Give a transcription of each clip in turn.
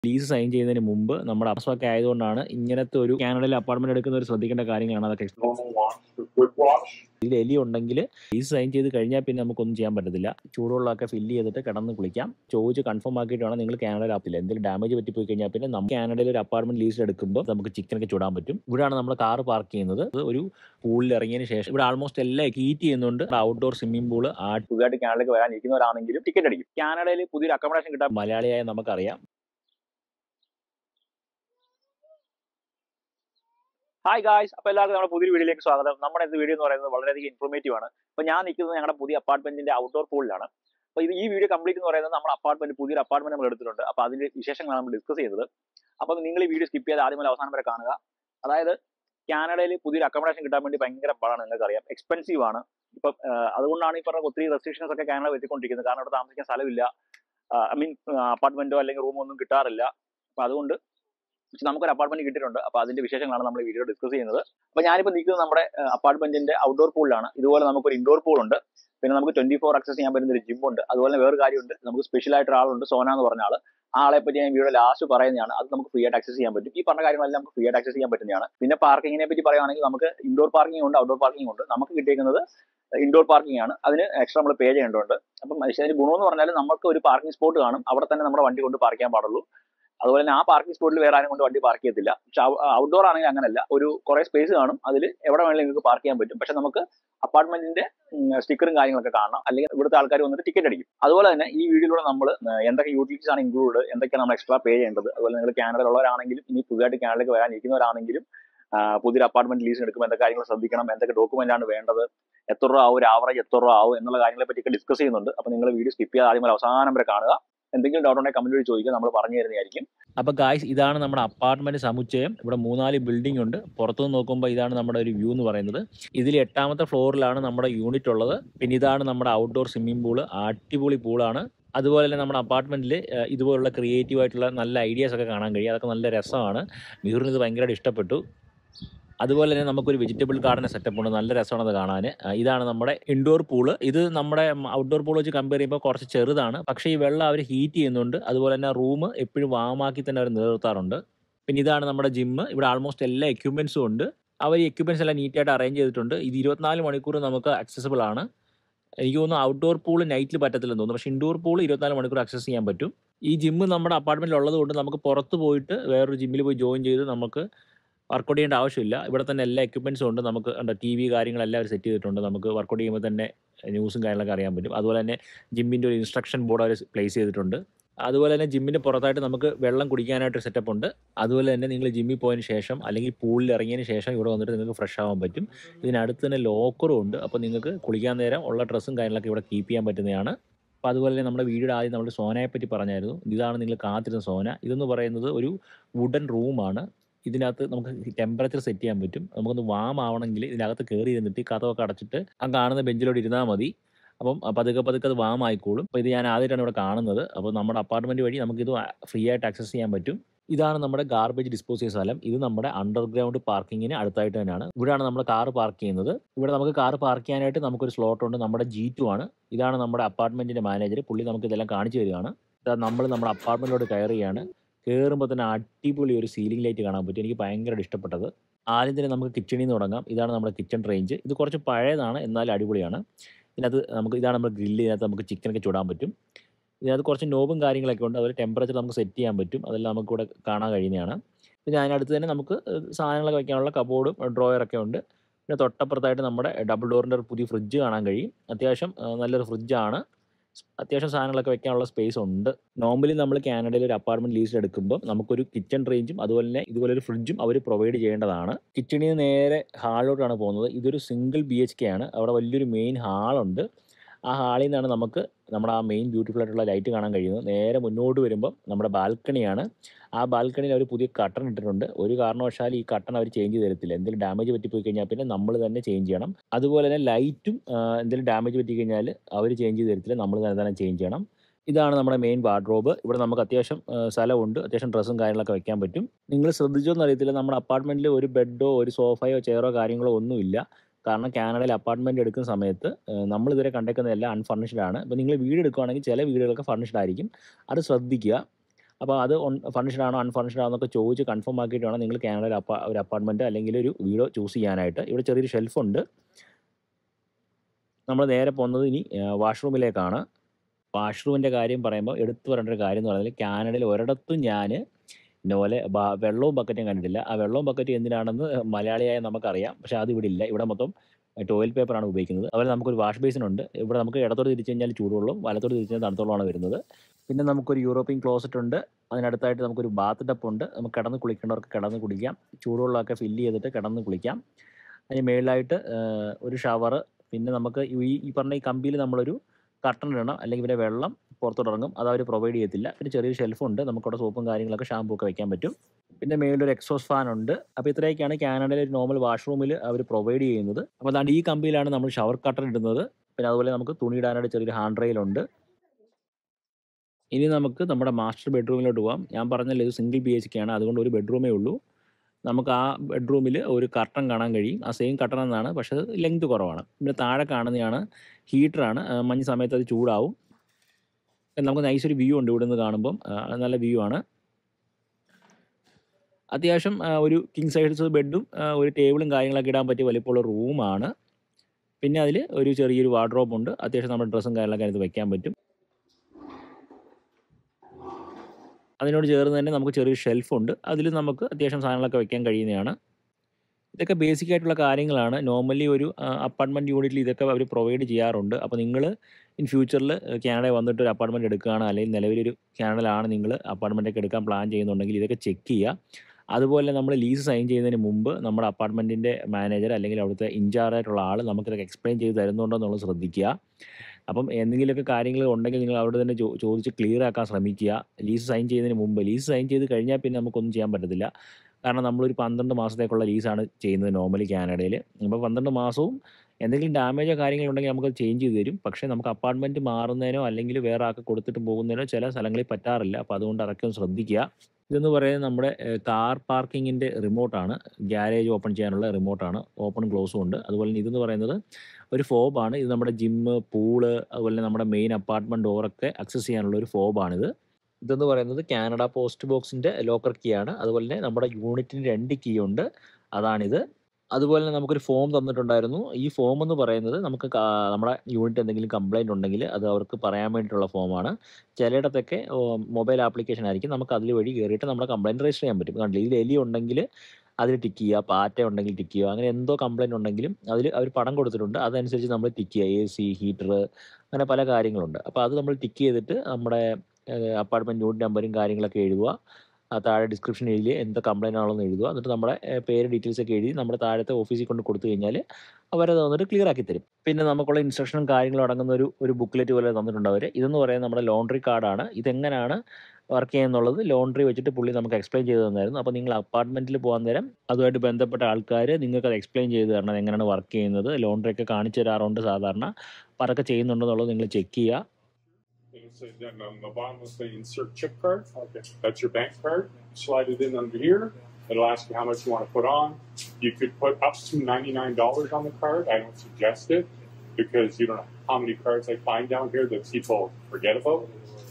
Lease sign ചെയ്യുന്നതിന് മുമ്പ് നമ്മുടെ അപ്സൊക്കെ ആയതുകൊണ്ടാണ് ഇങ്ങനത്തെ ഒരു കാനഡയിൽ അപ്പാർട്ട്മെന്റ് എടുക്കുന്നവർ ശ്രദ്ധിക്കേണ്ട കാര്യങ്ങളാണ് അതൊക്കെ normal wash for quick wash. ഇതിൽ എലി ഉണ്ടെങ്കിൽ ലീസ് സൈൻ ചെയ്ത് കഴിഞ്ഞാൽ പിന്നെ നമുക്കൊന്നും ചെയ്യാൻ പറ്റത്തില്ല ചൂടുവെള്ളമൊക്കെ ഫില്ല് ചെയ്തിട്ട് കിടന്ന് കുളിക്കാം ചോദിച്ച് കൺഫേം ആക്കിയിട്ട് വേണം നിങ്ങൾ കാനഡയിൽ ആപ്പില്ല എന്തെങ്കിലും ഡാമേജ് പറ്റിപ്പോയി കഴിഞ്ഞാൽ പിന്നെ നമ്മൾ കാനഡയിൽ ഒരു അപ്പാർട്ട്മെന്റ് ലീസ് എടുക്കുമ്പോൾ നമുക്ക് ചിക്കനൊക്കെ ചൂടാൻ പറ്റും ഇവിടെയാണ് നമ്മൾ കാർ പാർക്ക് ചെയ്യുന്നത് ഇത് ഒരു പൂളിൽ ഇറങ്ങിയതിന് ശേഷം ഇവിടെ ആൾമോസ്റ്റ് എല്ലാം ഹീറ്റ് ചെയ്യുന്നുണ്ട് ഔട്ട്ഡോർ സ്വിമ്മിംഗ് പൂൾ ആ പുതുതായിട്ട് കാനഡയിലേക്ക് വരാൻ ഇരിക്കുന്നവരാണെങ്കിലും ടിക്കറ്റ് അടിക്കും കാനഡയിൽ പുതിയൊരു അക്കോമഡേഷൻ കിട്ടാൻ മലയാളിയായ നമുക്കറിയാം ഹായ് ഗായ്സ് അപ്പോൾ എല്ലാവർക്കും നമ്മുടെ പുതിയ വീഡിയോയിലേക്ക് സ്വാഗതം നമ്മുടെ ഇന്ന് വീഡിയോ എന്ന് പറയുന്നത് വളരെയധികം ഇൻഫോർമേറ്റീവ് ആണ് അപ്പോൾ ഞാൻ നിൽക്കുന്നത് ഞങ്ങളുടെ പുതിയ അപ്പാർട്ട്മെന്റിന്റെ ഔട്ട്ഡോർ പൂളിലാണ് അപ്പോൾ ഇത് ഈ വീഡിയോ കംപ്ലീറ്റ് എന്ന് പറയുന്നത് നമ്മുടെ അപ്പാർട്ട്മെന്റ് പുതിയൊരു അപ്പാർട്ട്മെന്റ് നമ്മൾ എടുത്തിട്ടുണ്ട് അപ്പോൾ അതിന്റെ വിശേഷങ്ങളാണ് നമ്മൾ ഡിസ്കസ് ചെയ്യുന്നത് അപ്പോൾ നിങ്ങൾ ഈ വീഡിയോ സ്കിപ്പ് ചെയ്ത് ആദ്യം മുതൽ അവസാനം വരെ കാണുക അതായത് കാനഡയിൽ പുതിയൊരു അക്കോമഡേഷൻ കിട്ടാൻ വേണ്ടി ഭയങ്കര പാടാണ് നിങ്ങൾക്കറിയാം എക്സ്പെൻസീവ് ആണ് ഇപ്പം അതുകൊണ്ടാണ് ഈ പറഞ്ഞ ഒത്തിരി റെസ്ട്രിക്ഷൻസ് ഒക്കെ കാനഡ വെച്ചിക്കൊണ്ടിരിക്കുന്നത് കാരണം അവിടെ താമസിക്കാൻ സ്ഥലമില്ല ഐ മീൻ അപ്പാർട്ട്മെന്റോ അല്ലെങ്കിൽ റൂമോ ഒന്നും കിട്ടാറില്ല അപ്പോൾ അതുകൊണ്ട് പക്ഷെ നമുക്കൊരു അപ്പാർട്ട്മെന്റ് കിട്ടിയിട്ടുണ്ട് അപ്പോൾ അതിന്റെ വിശേഷങ്ങളാണ് നമ്മൾ ഈ വീഡിയോ ഡിസ്കസ് ചെയ്യുന്നത് അപ്പോൾ ഞാനിപ്പോൾ നിൽക്കുന്നത് നമ്മുടെ അപ്പാർട്ട്മെന്റിന്റെ ഔട്ട്ഡോർ പൂളിലാണ് ഇതുപോലെ നമുക്കൊരു ഇൻഡോർ പൂൾ ഉണ്ട് പിന്നെ നമുക്ക് ട്വന്റി ഫോർ ആക്സസ് ചെയ്യാൻ പറ്റുന്ന ഒരു ജിം ഉണ്ട് അതുപോലെ വേറെ കാര്യമുണ്ട് നമുക്ക് സ്പെഷ്യൽ ആയിട്ട് ഒരാളുണ്ട് സോന എന്ന് പറഞ്ഞ ആൾ ആ ആളെ പറ്റി ഞാൻ വീഡിയോ ലാസ്റ്റ് പറയുന്നതാണ് അത് നമുക്ക് ഫ്രീ ആയിട്ട് ആക്സസ് ചെയ്യാൻ പറ്റും ഈ പറഞ്ഞ കാര്യങ്ങളെല്ലാം നമുക്ക് ഫ്രീ ആയിട്ട് ആക്സസ് ചെയ്യാൻ പറ്റുന്നതാണ് പിന്നെ പാർക്കിങ്ങിനെ പറ്റി പറയുകയാണെങ്കിൽ നമുക്ക് ഇൻഡോർ പാർക്കിംഗ് ഉണ്ട് ഔട്ട്ഡോർ പാർക്കിംഗ് ഉണ്ട് നമുക്ക് കിട്ടിയിരിക്കുന്നത് ഇൻഡോർ പാർക്കിംഗ് ആണ് അതിന് എക്സ്ട്രാ നമ്മൾ പേ ചെയ്യേണ്ടതുണ്ട് അപ്പം അതിന്റെ ഗുണമെന്ന് പറഞ്ഞാൽ നമുക്ക് ഒരു പാർക്കിംഗ് സ്പോട്ട് കാണും അവിടെ തന്നെ നമ്മുടെ വണ്ടി കൊണ്ട് പാർക്ക് ചെയ്യാൻ പാടുള്ളൂ അതുപോലെ തന്നെ ആ പാർക്കിംഗ് സ്പോട്ടിൽ വേറെ ആരും കൊണ്ട് വണ്ടി പാർക്ക് ചെയ്യത്തില്ല പക്ഷെ ഔട്ട്ഡോർ ആണെങ്കിൽ അങ്ങനല്ല ഒരു കുറെ സ്പേസ് കാണും അതിൽ എവിടെ വേണമെങ്കിലും നിങ്ങൾക്ക് പാർക്ക് ചെയ്യാൻ പറ്റും പക്ഷെ നമുക്ക് അപ്പാർട്ട്മെന്റിന്റെ സ്റ്റിക്കറും കാര്യങ്ങളൊക്കെ കാണാം അല്ലെങ്കിൽ ഇവിടുത്തെ ആൾക്കാർ വന്നിട്ട് ടിക്കറ്റ് അടിക്കും അതുപോലെ തന്നെ ഈ വീഡിയോയിലൂടെ നമ്മൾ എന്തൊക്കെ യൂട്ടിലിറ്റീസ് ആണ് ഇൻക്ലൂഡ് എന്തൊക്കെയാണ് നമ്മൾ എക്സ്ട്രാ പേ ചെയ്യേണ്ടത് അതുപോലെ നിങ്ങൾ കാനഡയിലുള്ളവരാണെങ്കിലും ഇനി പുതിയതായിട്ട് കാനഡയിലേക്ക് വരാൻ ഇരിക്കുന്നവരാണെങ്കിലും പുതിയൊരു അപ്പാർട്ട്മെന്റ് ലീസ് എടുക്കുമ്പോൾ എന്തൊക്കെ കാര്യങ്ങൾ ശ്രദ്ധിക്കണം എന്തൊക്കെ ഡോക്യുമെന്റ് ആണ് വേണ്ടത് എത്ര രൂപ ആവും ഒരു ആവറേജ് എത്ര രൂപ ആവും എന്നുള്ള കാര്യങ്ങളെ പറ്റിയൊക്കെ ഡിസ്കസ് ചെയ്യുന്നുണ്ട് അപ്പോൾ നിങ്ങൾ വീഡിയോ സ്കിപ്പ് ചെയ്യാതെ ആദ്യം മുതൽ അവസാനം വരെ കാണുക എന്തെങ്കിലും ഡൗട്ട് ഉണ്ടെങ്കിൽ കമന്റ് വഴി ചോദിക്കുക നമ്മൾ പറഞ്ഞു തരുന്നതായിരിക്കും അപ്പോൾ ഗായ്സ് ഇതാണ് നമ്മുടെ അപ്പാർട്ട്മെന്റ് സമുച്ചയം ഇവിടെ മൂന്നാല് ബിൽഡിംഗ് ഉണ്ട് പുറത്തുനിന്ന് നോക്കുമ്പോൾ ഇതാണ് നമ്മുടെ ഒരു വ്യൂ എന്ന് പറയുന്നത് ഇതിൽ എട്ടാമത്തെ ഫ്ലോറിലാണ് നമ്മുടെ യൂണിറ്റ് ഉള്ളത് പിന്നെ ഇതാണ് നമ്മുടെ ഔട്ട്ഡോർ സ്വിമ്മിംഗ് പൂള് അടിപൊളി പൂളാണ് അതുപോലെ തന്നെ നമ്മുടെ അപ്പാർട്ട്മെന്റിൽ ഇതുപോലുള്ള ക്രിയേറ്റീവ് ആയിട്ടുള്ള നല്ല ഐഡിയാസ് ഒക്കെ കാണാൻ കഴിയും അതൊക്കെ നല്ല രസമാണ് മിഹറിന് ഇത് ഭയങ്കരമായിട്ട് ഇഷ്ടപ്പെട്ടു അതുപോലെ തന്നെ നമുക്കൊരു വെജിറ്റബിൾ ഗാർഡൻ സെറ്റപ്പ് ഉണ്ട് നല്ല രസമാണ് അത് കാണാൻ ഇതാണ് നമ്മുടെ ഇൻഡോർ പൂള് ഇത് നമ്മുടെ ഔട്ട്ഡോർ പൂൾ വെച്ച് കമ്പയർ ചെയ്യുമ്പോൾ കുറച്ച് ചെറുതാണ് പക്ഷേ ഈ വെള്ളം അവർ ഹീറ്റ് ചെയ്യുന്നുണ്ട് അതുപോലെ തന്നെ റൂം എപ്പോഴും വാമാക്കി തന്നെ അവർ നിലനിർത്താറുണ്ട് പിന്നെ ഇതാണ് നമ്മുടെ ജിമ്മ് ഇവിടെ ആൾമോസ്റ്റ് എല്ലാ എക്യുപ്മെൻസും ഉണ്ട് അവർ ഈ എക്യുപ്മെൻസ് എല്ലാം നീറ്റായിട്ട് അറേഞ്ച് ചെയ്തിട്ടുണ്ട് ഇത് ഇരുപത്തിനാല് മണിക്കൂർ നമുക്ക് അക്സസിബിൾ ആണ് എനിക്ക് തോന്നുന്നു ഔട്ട്ഡോർ പൂൾ നൈറ്റിൽ പറ്റത്തില്ലെന്ന് തോന്നുന്നു പക്ഷേ ഇൻഡോർ പൂൾ ഇരുപത്തിനാല് മണിക്കൂർ അക്സസ് ചെയ്യാൻ പറ്റും ഈ ജിമ്മ് നമ്മുടെ അപ്പാർട്ട്മെൻറ്റിൽ ഉള്ളത് കൊണ്ട് നമുക്ക് പുറത്ത് പോയിട്ട് വേറൊരു ജിമ്മിൽ പോയി ജോയിൻ ചെയ്ത് നമുക്ക് വർക്കൗട്ട് ചെയ്യേണ്ട ആവശ്യമില്ല ഇവിടെ തന്നെ എല്ലാ എക്യുപ്മെൻസും ഉണ്ട് നമുക്ക് എന്താ ടി വി കാര്യങ്ങളെല്ലാം അവർ സെറ്റ് ചെയ്തിട്ടുണ്ട് നമുക്ക് വർക്കൗട്ട് ചെയ്യുമ്പോൾ തന്നെ ന്യൂസും കാര്യങ്ങളൊക്കെ അറിയാൻ പറ്റും അതുപോലെ തന്നെ ജിമ്മിൻ്റെ ഒരു ഇൻസ്ട്രക്ഷൻ ബോർഡ് അവർ പ്ലേസ് ചെയ്തിട്ടുണ്ട് അതുപോലെ തന്നെ ജിമ്മിൻ്റെ പുറത്തായിട്ട് നമുക്ക് വെള്ളം കുടിക്കാനായിട്ട് സെറ്റപ്പ് ഉണ്ട് അതുപോലെ തന്നെ നിങ്ങൾ ജിമ്മിൽ പോയതിന് ശേഷം അല്ലെങ്കിൽ പൂളിൽ ഇറങ്ങിയതിന് ശേഷം ഇവിടെ വന്നിട്ട് നിങ്ങൾക്ക് ഫ്രഷ് ആവാൻ പറ്റും ഇതിനടുത്ത് തന്നെ ലോക്കറും ഉണ്ട് അപ്പോൾ നിങ്ങൾക്ക് കുളിക്കാൻ നേരം ഉള്ള ഡ്രസ്സും കാര്യങ്ങളൊക്കെ ഇവിടെ കീപ്പ് ചെയ്യാൻ പറ്റുന്നതാണ് അപ്പോൾ അതുപോലെ തന്നെ നമ്മുടെ വീഡിയോയുടെ ആദ്യം നമ്മൾ സോനയെ പറ്റി പറഞ്ഞായിരുന്നു ഇതാണ് നിങ്ങൾ കാത്തിരുന്ന സോന ഇതെന്ന് പറയുന്നത് ഒരു വുഡൻ റൂമാണ് ഇതിനകത്ത് നമുക്ക് ടെമ്പറേച്ചർ സെറ്റ് ചെയ്യാൻ പറ്റും നമുക്കൊന്ന് വാം ആവണമെങ്കിൽ ഇതിനകത്ത് കയറി ഇരുന്നിട്ട് കഥമൊക്കെ അടച്ചിട്ട് ആ കാണുന്ന ബെഞ്ചിലോട്ട് ഇരുന്നാൽ മതി അപ്പം പതുക്കെ പതുക്കെ അത് വാം ആയിക്കോളും അപ്പോൾ ഇത് ഞാൻ ആദ്യമായിട്ടാണ് ഇവിടെ കാണുന്നത് അപ്പോൾ നമ്മുടെ അപ്പാർട്ട്മെൻറ്റ് വഴി നമുക്കിത് ഫ്രീ ആയിട്ട് ആക്സസ് ചെയ്യാൻ പറ്റും ഇതാണ് നമ്മുടെ ഗാർബേജ് ഡിസ്പോസ് ചെയ്യുന്ന സ്ഥലം ഇത് നമ്മുടെ അണ്ടർഗ്രൗണ്ട് പാർക്കിങ്ങിന് അടുത്തായിട്ട് തന്നെയാണ് ഇവിടെയാണ് നമ്മൾ കാർ പാർക്ക് ചെയ്യുന്നത് ഇവിടെ നമുക്ക് കാർ പാർക്ക് ചെയ്യാനായിട്ട് നമുക്കൊരു സ്ലോട്ട് ഉണ്ട് നമ്മുടെ ജി ടു ആണ് ഇതാണ് നമ്മുടെ അപ്പാർട്ട്മെൻറ്റിൻ്റെ മാനേജർ പുള്ളി നമുക്ക് ഇതെല്ലാം കാണിച്ചു തരികയാണ് നമ്മൾ നമ്മുടെ അപ്പാർട്ട്മെൻറ്റിലോട്ട് കയറുകയാണ് കയറുമ്പോൾ തന്നെ അടിപൊളി ഒരു സീലിംഗ് ലൈറ്റ് കാണാൻ പറ്റും എനിക്ക് ഭയങ്കരമായിട്ട് ഇഷ്ടപ്പെട്ടത് ആദ്യം തന്നെ നമുക്ക് കിച്ചണിൽ നിന്ന് തുടങ്ങാം ഇതാണ് നമ്മുടെ കിച്ചൺ റേഞ്ച് ഇത് കുറച്ച് പഴയതാണ് എന്നാലും അടിപൊളിയാണ് ഇതിനകത്ത് നമുക്ക് ഇതാണ് നമ്മുടെ ഗ്രില്ല് ഇതിനകത്ത് നമുക്ക് ചിക്കനൊക്കെ ചൂടാൻ പറ്റും ഇതിനകത്ത് കുറച്ച് നോബും കാര്യങ്ങളൊക്കെ ഉണ്ട് അതുപോലെ ടെമ്പറേച്ചർ നമുക്ക് സെറ്റ് ചെയ്യാൻ പറ്റും അതെല്ലാം നമുക്ക് ഇവിടെ കാണാൻ കഴിയുന്നതാണ് പിന്നെ അതിനടുത്ത് തന്നെ നമുക്ക് സാധനങ്ങളൊക്കെ വയ്ക്കാനുള്ള കബോർഡും ഡ്രോയറൊക്കെ ഉണ്ട് പിന്നെ തൊട്ടപ്പുറത്തായിട്ട് നമ്മുടെ ഡബിൾ ഡോറിൻ്റെ ഒരു പുതിയ ഫ്രിഡ്ജ് കാണാൻ കഴിയും അത്യാവശ്യം നല്ലൊരു ഫ്രിഡ്ജാണ് അത്യാവശ്യം സാധനങ്ങളൊക്കെ വെക്കാനുള്ള സ്പേസ് ഉണ്ട് നോർമലി നമ്മൾ കാനഡയിൽ ഒരു അപ്പാർട്ട്മെന്റ് ലീസ് എടുക്കുമ്പോൾ നമുക്കൊരു കിച്ചൺ റേഞ്ചും അതുപോലെ തന്നെ ഇതുപോലെ ഒരു ഫ്രിഡ്ജും അവർ പ്രൊവൈഡ് ചെയ്യേണ്ടതാണ് കിച്ചണിൽ നിന്ന് നേരെ ഹാളിലോട്ടാണ് പോകുന്നത് ഇതൊരു സിംഗിൾ ബി എച്ച് കെ ആണ് അവിടെ വലിയൊരു മെയിൻ ഹാളുണ്ട് ആ ഹാളിൽ നിന്നാണ് നമുക്ക് നമ്മുടെ ആ മെയിൻ ബ്യൂട്ടിഫുൾ ആയിട്ടുള്ള ലൈറ്റ് കാണാൻ കഴിയുന്നത് നേരെ മുന്നോട്ട് വരുമ്പോൾ നമ്മുടെ ബാൽക്കണിയാണ് ആ ബാൽക്കണിയിൽ അവർ പുതിയ കട്ടൺ ഇട്ടിട്ടുണ്ട് ഒരു കാരണവശാലും ഈ കട്ടൺ അവർ ചേഞ്ച് ചെയ്ത് തരത്തില്ല എന്തെങ്കിലും ഡാമേജ് പറ്റിപ്പോയി കഴിഞ്ഞാൽ പിന്നെ നമ്മൾ തന്നെ ചേഞ്ച് ചെയ്യണം അതുപോലെ തന്നെ ലൈറ്റും എന്തെങ്കിലും ഡാമേജ് പറ്റി കഴിഞ്ഞാൽ അവർ ചേഞ്ച് ചെയ്ത് തരത്തില്ല നമ്മൾ തന്നെ തന്നെ ചേഞ്ച് ചെയ്യണം ഇതാണ് നമ്മുടെ മെയിൻ വാർഡ്രോബ് ഇവിടെ നമുക്ക് അത്യാവശ്യം സ്ഥലമുണ്ട് അത്യാവശ്യം ഡ്രസ്സും കാര്യങ്ങളൊക്കെ വെക്കാൻ പറ്റും നിങ്ങൾ ശ്രദ്ധിച്ചോ എന്നറിയത്തില്ല നമ്മുടെ അപ്പാർട്ട്മെൻറ്റിൽ ഒരു ബെഡോ ഒരു സോഫയോ ചെയറോ കാര്യങ്ങളോ ഒന്നുമില്ല കാരണം കാനഡയിൽ അപ്പാർട്ട്മെൻറ്റ് എടുക്കുന്ന സമയത്ത് നമ്മൾ ഇതുവരെ കണ്ടേക്കുന്നതെല്ലാം അൺഫർണിഷ്ഡ് ആണ് അപ്പോൾ നിങ്ങൾ വീട് എടുക്കുകയാണെങ്കിൽ ചില വീടുകളൊക്കെ ഫർണിഷ്ഡ് ആയിരിക്കും അത് ശ്രദ്ധിക്കുക അപ്പോൾ അത് ഫർണിഷ്ഡ് ആണോ അൺഫർണിഷ്ഡ് ആണോ എന്നൊക്കെ ചോദിച്ച് കൺഫേം ആക്കിയിട്ട് വേണം നിങ്ങൾ കാനഡയിൽ അപ്പാ ഒരു അപ്പാർട്ട്മെൻറ്റ് അല്ലെങ്കിൽ ഒരു വീടോ ചൂസ് ചെയ്യാനായിട്ട് ഇവിടെ ചെറിയൊരു ഷെൽഫുണ്ട് നമ്മൾ നേരെ പോകുന്നത് ഇനി വാഷ്റൂമിലേക്കാണ് വാഷ്റൂമിൻ്റെ കാര്യം പറയുമ്പോൾ എടുത്തു പറയേണ്ട ഒരു കാര്യം എന്ന് പറഞ്ഞാൽ കാനഡയിൽ ഒരിടത്തും ഞാൻ ഇന്നപോലെ ബ- വെള്ളവും ബക്കറ്റും കണ്ടിട്ടില്ല ആ വെള്ളവും ബക്കറ്റും എന്തിനാണെന്ന് മലയാളിയായ നമുക്കറിയാം പക്ഷേ അത് ഇവിടെ ഇല്ല ഇവിടെ മൊത്തം ടോയ്ലറ്റ് പേപ്പറാണ് ഉപയോഗിക്കുന്നത് അതുപോലെ നമുക്കൊരു വാഷ് ബേസിൻ ഉണ്ട് ഇവിടെ നമുക്ക് ഇടത്തോട്ട് തിരിച്ചു കഴിഞ്ഞാൽ ചൂടുവെള്ളം വലത്തോട്ട് തിരിച്ചു കഴിഞ്ഞാൽ തണുത്തോളമാണ് വരുന്നത് പിന്നെ നമുക്കൊരു യൂറോപ്യൻ ക്ലോസറ്റ് ഉണ്ട് അതിനടുത്തായിട്ട് നമുക്കൊരു ബാത്ത് ടപ്പ് ഉണ്ട് നമുക്ക് കിടന്ന് കുളിക്കേണ്ടവർക്ക് കിടന്ന് കുളിക്കാം ചൂടുവെള്ളമൊക്കെ ഫില്ല് ചെയ്തിട്ട് കിടന്ന് കുളിക്കാം അതിന് മേളിലായിട്ട് ഏഹ്, ഒരു ഷവർ പിന്നെ നമുക്ക് ഈ ഈ പറഞ്ഞ ഈ കമ്പിയിൽ നമ്മളൊരു കർട്ടൺ ഇടണം അല്ലെങ്കിൽ പിന്നെ വെള്ളം പുറത്തോട്ട് ഇറങ്ങും അത് അവർ പ്രൊവൈഡ് ചെയ്യത്തില്ല പിന്നെ ചെറിയൊരു ഷെൽഫുണ്ട് നമുക്കവിടെ സോപ്പും കാര്യങ്ങളൊക്കെ ഷാമ്പൂ ഒക്കെ വെക്കാൻ പറ്റും പിന്നെ മേളിലൊരു എക്സോസ് ഫാൻ ഉണ്ട് അപ്പോൾ ഇത്രയൊക്കെയാണ് കാനഡയിലെ ഒരു നോർമൽ വാഷ്റൂമിൽ അവർ പ്രൊവൈഡ് ചെയ്യുന്നത് അപ്പോൾ അതാണ്ട് ഈ കമ്പിയിലാണ് നമ്മൾ ഷവർ കർട്ടൻ ഇടുന്നത് പിന്നെ അതുപോലെ നമുക്ക് തുണി ഇടാനായിട്ട് ചെറിയൊരു ഹാൻഡ് റെയിൽ ഉണ്ട് ഇനി നമുക്ക് നമ്മുടെ മാസ്റ്റർ ബെഡ്റൂമിലോട്ട് പോകാം ഞാൻ പറഞ്ഞല്ലോ ഇത് സിംഗിൾ ബി എച്ച് കെ ആണ് അതുകൊണ്ട് ഒരു ബെഡ്റൂമേ ഉള്ളൂ നമുക്ക് ആ ബെഡ്റൂമിൽ ഒരു കർട്ടൻ കാണാൻ കഴിയും ആ സെയിം കർട്ടൻ എന്നാണ് പക്ഷേ ലെങ്ത് കുറവാണ് പിന്നെ താഴെ കാണുന്നതാണ് ഹീറ്ററാണ് മഞ്ഞ സമയത്ത് അത് ചൂടാവും പിന്നെ നമുക്ക് നൈസ് ഒരു വ്യൂ ഉണ്ട് ഇവിടെ നിന്ന് കാണുമ്പം ആ, നല്ല വ്യൂ ആണ് അത്യാവശ്യം ആ, ഒരു കിങ് സൈസ് ബെഡും ഒരു ടേബിളും കാര്യങ്ങളൊക്കെ ഇടാൻ പറ്റിയ വലിപ്പമുള്ള റൂമാണ് പിന്നെ അതിൽ ഒരു ചെറിയൊരു വാർഡ്രോബ് ഉണ്ട് അത്യാവശ്യം നമ്മുടെ ഡ്രസ്സും കാര്യങ്ങളൊക്കെ അതിനകത്ത് വെക്കാൻ പറ്റും അതിനോട് ചേർന്ന് തന്നെ നമുക്ക് ചെറിയൊരു ഷെൽഫുണ്ട് അതിൽ നമുക്ക് അത്യാവശ്യം സാധനങ്ങളൊക്കെ വെക്കാൻ കഴിയുന്നതാണ് ഇതൊക്കെ ബേസിക് ആയിട്ടുള്ള കാര്യങ്ങളാണ് നോർമലി ഒരു അപ്പാർട്ട്മെൻറ്റ് യൂണിറ്റിൽ ഇതൊക്കെ അവർ പ്രൊവൈഡ് ചെയ്യാറുണ്ട് അപ്പോൾ നിങ്ങൾ ഇൻ ഫ്യൂച്ചറിൽ കാനഡയിൽ വന്നിട്ട് ഒരു അപ്പാർട്ട്മെൻറ്റ് എടുക്കുകയാണ് അല്ലെങ്കിൽ നിലവിലൊരു കാനഡയിലാണ് നിങ്ങൾ അപ്പാർട്ട്മെൻറ്റൊക്കെ എടുക്കാൻ പ്ലാൻ ചെയ്യുന്നുണ്ടെങ്കിൽ ഇതൊക്കെ ചെക്ക് ചെയ്യുക അതുപോലെ നമ്മൾ ലീസ് സൈൻ ചെയ്യുന്നതിന് മുമ്പ് നമ്മുടെ അപ്പാർട്ട്മെൻറ്റിൻ്റെ മാനേജർ അല്ലെങ്കിൽ അവിടുത്തെ ഇൻചാർജ് ആയിട്ടുള്ള ആൾ നമുക്കിതൊക്കെ എക്സ്പ്ലെയിൻ ചെയ്ത് തരുന്നുണ്ടോ എന്നുള്ളത് ശ്രദ്ധിക്കുക അപ്പം എന്തെങ്കിലുമൊക്കെ കാര്യങ്ങൾ ഉണ്ടെങ്കിൽ നിങ്ങൾ അവിടെ തന്നെ ചോ- ചോദിച്ച് ക്ലിയർ ആക്കാൻ ശ്രമിക്കുക ലീസ് സൈൻ ചെയ്യുന്നതിന് മുമ്പ് ലീസ് സൈൻ ചെയ്ത് കഴിഞ്ഞാൽ പിന്നെ നമുക്കൊന്നും ചെയ്യാൻ പറ്റത്തില്ല കാരണം നമ്മളൊരു പന്ത്രണ്ട് മാസത്തേക്കുള്ള ലീസാണ് ചെയ്യുന്നത് നോർമലി കാനഡയിൽ അപ്പോൾ പന്ത്രണ്ട് മാസവും എന്തെങ്കിലും ഡാമേജോ കാര്യങ്ങളുണ്ടെങ്കിൽ നമുക്ക് ചേഞ്ച് ചെയ്ത് തരും പക്ഷേ നമുക്ക് അപ്പാർട്ട്മെൻറ്റ് മാറുന്നതിനോ അല്ലെങ്കിൽ വേറെ ആൾക്ക് കൊടുത്തിട്ട് പോകുന്നതിനോ ചില സ്ഥലങ്ങളിൽ പറ്റാറില്ല അപ്പോൾ അതുകൊണ്ട് അതൊക്കെ ഒന്ന് ശ്രദ്ധിക്കുക ഇതെന്ന് പറയുന്നത് നമ്മുടെ കാർ പാർക്കിങ്ങിൻ്റെ റിമോട്ടാണ് ഗ്യാരേജ് ഓപ്പൺ ചെയ്യാനുള്ള റിമോട്ടാണ് ഓപ്പൺ ക്ലോസും ഉണ്ട് അതുപോലെ തന്നെ ഇതെന്ന് പറയുന്നത് ഒരു ഫോബാണ് ഇത് നമ്മുടെ ജിമ്മ് പൂള് അതുപോലെ തന്നെ നമ്മുടെ മെയിൻ അപ്പാർട്ട്മെൻറ്റ് ഡോറൊക്കെ അക്സസ് ചെയ്യാനുള്ള ഒരു ഫോബാണിത് ഇതെന്ന് പറയുന്നത് കാനഡ പോസ്റ്റ് ബോക്സിൻ്റെ ലോക്കർ കീ ആണ് അതുപോലെ തന്നെ നമ്മുടെ യൂണിറ്റിന് രണ്ട് കീ ഉണ്ട് അതാണിത് അതുപോലെ തന്നെ നമുക്കൊരു ഫോം തന്നിട്ടുണ്ടായിരുന്നു ഈ ഫോം എന്ന് പറയുന്നത് നമുക്ക് കാ- നമ്മുടെ യൂണിറ്റ് എന്തെങ്കിലും കംപ്ലൈൻറ്റ് ഉണ്ടെങ്കിൽ അത് അവർക്ക് പറയാൻ വേണ്ടിയിട്ടുള്ള ഫോമാണ് ചിലയിടത്തൊക്കെ മൊബൈൽ ആപ്ലിക്കേഷൻ ആയിരിക്കും നമുക്ക് അതിൽ വഴി കയറിയിട്ട് നമ്മുടെ കംപ്ലൈൻറ്റ് രജിസ്റ്റർ ചെയ്യാൻ പറ്റും കണ്ടില്ല ഇതിൽ എലി ഉണ്ടെങ്കിൽ അതിൽ ടിക്ക് ചെയ്യുക പാറ്റ ഉണ്ടെങ്കിൽ ടിക്ക് ചെയ്യുക അങ്ങനെ എന്തോ കംപ്ലൈൻറ്റ് ഉണ്ടെങ്കിലും അതിൽ അവർ പടം കൊടുത്തിട്ടുണ്ട് അതനുസരിച്ച് നമ്മൾ ടിക്ക് ചെയ്യുക എ സി ഹീറ്റർ അങ്ങനെ പല കാര്യങ്ങളുണ്ട് അപ്പോൾ അത് നമ്മൾ ടിക്ക് ചെയ്തിട്ട് നമ്മുടെ അപ്പാർട്ട്മെൻറ്റ് യൂണിറ്റ് നമ്പറും കാര്യങ്ങളൊക്കെ എഴുതുക ആ താഴെ ഡിസ്ക്രിപ്ഷൻ എഴുതി എന്ത് കംപ്ലൈൻ്റ് ആണെന്ന് എഴുതുക എന്നിട്ട് നമ്മുടെ ഏഹ്, പേര് ഡീറ്റെയിൽസ് ഒക്കെ എഴുതി നമ്മുടെ താഴത്തെ ഓഫീസിൽ കൊണ്ട് കൊടുത്തു കഴിഞ്ഞാൽ അവരത് വന്നിട്ട് ക്ലിയർ ആക്കി തരും പിന്നെ നമുക്കുള്ള ഇൻസ്ട്രക്ഷനും കാര്യങ്ങളും അടങ്ങുന്ന ഒരു ഒരു ബുക്ക്ലെറ്റ് പോലെ തന്നിട്ടുണ്ട് അവർ ഇതെന്ന് പറയുന്നത് നമ്മുടെ ലോണ്ടറി കാർഡാണ് ഇതെങ്ങനെയാണ് വർക്ക് ചെയ്യുന്നുള്ളത് ലോണ്ടറി വെച്ചിട്ട് പുള്ളി നമുക്ക് എക്സ്പ്ലെയിൻ ചെയ്ത് തന്നായിരുന്നു അപ്പോൾ നിങ്ങൾ അപ്പാർട്ട്മെൻറ്റിൽ പോകാൻ നേരം അതുമായിട്ട് ബന്ധപ്പെട്ട ആൾക്കാർ നിങ്ങൾക്ക് അത് എക്സ്പ്ലെയിൻ ചെയ്ത് തരണം എങ്ങനെയാണ് വർക്ക് ചെയ്യുന്നത് ലോണ്ടറി ഒക്കെ കാണിച്ചു തരാറുണ്ട് സാധാരണ അപ്പോൾ അതൊക്കെ ചെയ്യുന്നുണ്ടോ എന്നുള്ളത് നിങ്ങൾ ചെക്ക് ചെയ്യുക It'll say then on the bottom will say insert chip card. Okay. That's your bank card. Slide it in under here. It'll ask you how much you want to put on. You could put up to ninety-nine dollars on the card. I don't suggest it because you don't know how many cards I find down here that people forget about.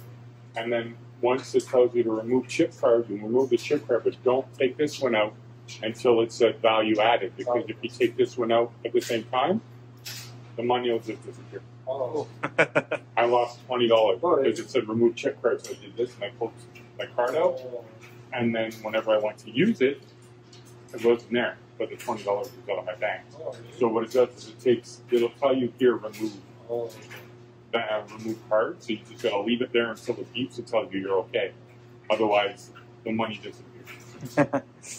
And then once it tells you to remove chip cards, you remove the chip card, but don't take this one out until it said value added. Because if you take this one out at the same time, the money will just disappear. Oh. I lost twenty dollars because it said remove chip card. So I did this and I pulled my card out, and then whenever I went to use it, it wasn't there, but the twenty dollars was out of my bank. So what it does is it takes, it'll tell you here remove that uh, remove card. So you just gotta leave it there until it beeps and tells you you're okay. Otherwise, the money disappears.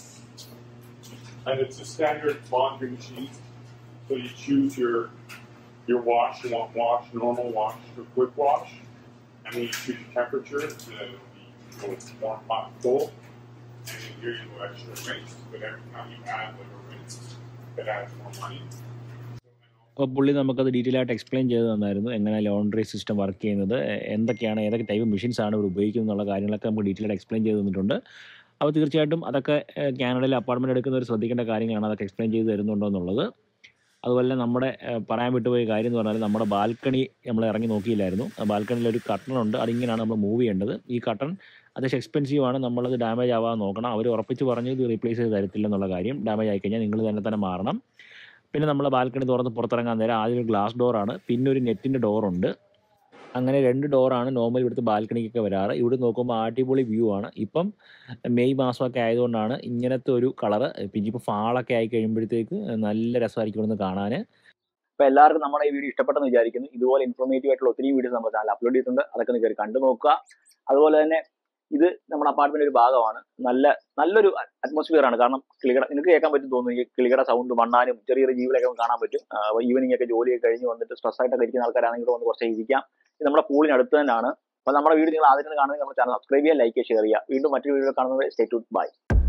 and it's a standard laundry machine. So you choose your your wash. You want wash, normal wash, or quick wash. And then you choose your temperature. To go with warm, hot, cold. And then here you go extra rinse. But every time you add like a rinse, it adds more money. അപ്പോൾ പുള്ളി നമുക്കത് detail ആയിട്ട് explain ചെയ്ത് തന്നായിരുന്നു എങ്ങനെ laundry system work ചെയ്യുന്നത് എ- എന്തൊക്കെയാണ് ഏതൊക്കെ ടൈപ്പ് മെഷീൻസ് ആണ് ഇവർ ഉപയോഗിക്കുന്നത് എന്നുള്ള കാര്യങ്ങളൊക്കെ നമുക്ക് ഡീറ്റെയിൽ ആയിട്ട് എക്സ്പ്ലെയിൻ ചെയ്ത് തന്നിട്ടുണ്ട് അപ്പോൾ തീർച്ചയായിട്ടും അതൊക്കെ ഏഹ്, കാനഡയിൽ അപ്പാർട്ട്മെൻറ്റ് എടുക്കുന്നവർ ശ്രദ്ധിക്കേണ്ട കാര്യങ്ങളാണ് അതൊക്കെ എക്സ്പ്ലെയിൻ ചെയ്ത് തരുന്നുണ്ടോ എന്നുള്ളത് അതുപോലെ തന്നെ നമ്മുടെ ഏഹ്, പറയാൻ വിട്ടുപോയ കാര്യം എന്ന് പറഞ്ഞാൽ നമ്മുടെ ബാൽക്കണി നമ്മൾ ഇറങ്ങി നോക്കിയില്ലായിരുന്നു ആ ബാൽക്കണിയിൽ ഒരു കട്ടൺ ഉണ്ട് അതിങ്ങനെയാണ് നമ്മൾ മൂവ് ചെയ്യേണ്ടത് ഈ കട്ടൺ അത്യാവശ്യം എക്സ്പെൻസീവ് ആണ് നമ്മളത് ഡാമേജ് ആവാൻ നോക്കണം അവർ ഉറപ്പിച്ച് പറഞ്ഞു ഇത് റീപ്ലേസ് ചെയ്ത് തരത്തില്ല എന്നുള്ള കാര്യം ഡാമേജ് ആയി കഴിഞ്ഞാൽ നിങ്ങൾ തന്നെ തന്നെ മാറണം പിന്നെ നമ്മൾ ബാൽക്കണി തുറന്ന് പുറത്തിറങ്ങാൻ നേരം ആദ്യം ഒരു ഗ്ലാസ് ഡോറാണ് പിന്നെ ഒരു നെറ്റിൻ്റെ ഡോറുണ്ട് അങ്ങനെ രണ്ട് ഡോറാണ് നോർമൽ ഇവിടുത്തെ ബാൽക്കണിക്കൊക്കെ വരാറ് ഇവിടെ നോക്കുമ്പോൾ അടിപൊളി വ്യൂ ആണ് ഇപ്പം മെയ് മാസമൊക്കെ ആയതുകൊണ്ടാണ് ഇങ്ങനത്തെ ഒരു കളറ് പിന്നെ ഇപ്പോൾ ഫാളൊക്കെ ആയി കഴിയുമ്പോഴത്തേക്ക് നല്ല രസമായിരിക്കും ഇവിടുന്ന് കാണാൻ അപ്പോൾ എല്ലാവർക്കും നമ്മുടെ ഈ വീഡിയോ ഇഷ്ടപ്പെട്ടെന്ന് വിചാരിക്കുന്നു ഇതുപോലെ ഇൻഫോർമേറ്റീവ് ആയിട്ടുള്ള ഒത്തിരി വീഡിയോസ് നമ്മുടെ ചാനൽ അപ്ലോഡ് ചെയ്തിട്ടുണ്ട് അതൊക്കെ ഒന്ന് കയറി കണ്ടു നോക്കുക അതുപോലെ തന്നെ ഇത് നമ്മുടെ അപ്പാർട്ട്മെന്റ് ഒരു ഭാഗമാണ് നല്ല നല്ലൊരു അറ്റ്മോസ്ഫിയർ ആണ് കാരണം കിളികട നിങ്ങൾക്ക് കേൾക്കാൻ പറ്റും തോന്നുന്നു ഈ കിളികട സൗണ്ട് മണ്ണാനും ചെറിയ ചെറിയ ജീവികളൊക്കെ കാണാൻ പറ്റും ഈവനിങ് ഒക്കെ ജോലിയൊക്കെ കഴിഞ്ഞ് വന്നിട്ട് സ്ട്രെസ് ആയിട്ടൊക്കെ ഇരിക്കുന്ന ആൾക്കാരാണെങ്കിൽ ഇവിടെ വന്ന് കുറച്ച് ഇരിക്കാം ഇത് നമ്മുടെ പൂളിന് അടുത്ത് തന്നെയാണ് അപ്പോൾ നമ്മുടെ വീഡിയോ നിങ്ങൾ ആദ്യം കാണുന്നത് നമ്മുടെ ചാനൽ സബ്സ്ക്രൈബ് ചെയ്യുക ലൈക്ക് ഷെയർ ചെയ്യുക വീണ്ടും മറ്റൊരു വീഡിയോ കാണുന്നത് സ്റ്റേ ടു ബൈ